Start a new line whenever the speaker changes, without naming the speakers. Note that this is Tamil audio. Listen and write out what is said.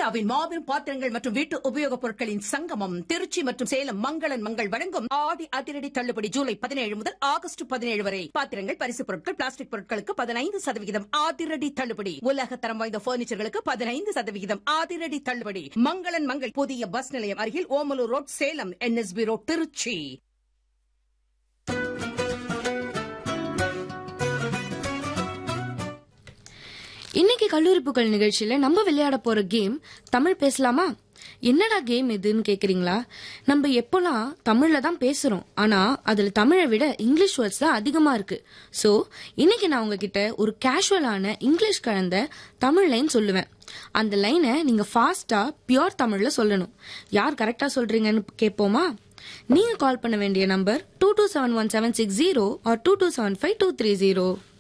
இந்தியாவின் மாபெரும் பாத்திரங்கள் மற்றும் வீட்டு உபயோகப் பொருட்களின் சங்கமம் திருச்சி மற்றும் சேலம் மங்களன் மங்கள் வழங்கும் ஆடி அதிரடி தள்ளுபடி ஜூலை பதினேழு முதல் ஆகஸ்ட் பதினேழு வரை பாத்திரங்கள் பரிசு பொருட்கள் பிளாஸ்டிக் பொருட்களுக்கு பதினைந்து சதவிகிதம் அதிரடி தள்ளுபடி உலக தரம் வாய்ந்த பர்னிச்சர்களுக்கு பதினைந்து சதவிகிதம் அதிரடி தள்ளுபடி மங்களன் மங்கள் புதிய பஸ் நிலையம் அருகில் Omalur road Salem NSP road Tiruchi
இன்னைக்கு கல்லூரி புகழ் நிகழ்ச்சியில நம்ம விளையாட போற கேம் தமிழ் பேசலாமா என்னடா கேம் இதுன்னு கேக்குறீங்களா நம்ம எப்போலாம் தமிழ்ல தான் பேசுறோம் ஆனா அதுல தமிழை விட இங்கிலீஷ் வேர்ட்ஸ் தான் அதிகமா இருக்கு சோ இன்னைக்கு நான் உங்ககிட்ட ஒரு கேஷுவலான இங்கிலீஷ் கலந்த தமிழ் லைன் சொல்லுவேன் அந்த லைனை நீங்க ஃபாஸ்டா பியோர் தமிழ்ல சொல்லணும் யார் கரெக்டா சொல்றீங்கன்னு கேட்போமா நீங்க கால் பண்ண வேண்டிய number two two seven one seven six zero or two two seven five two three zero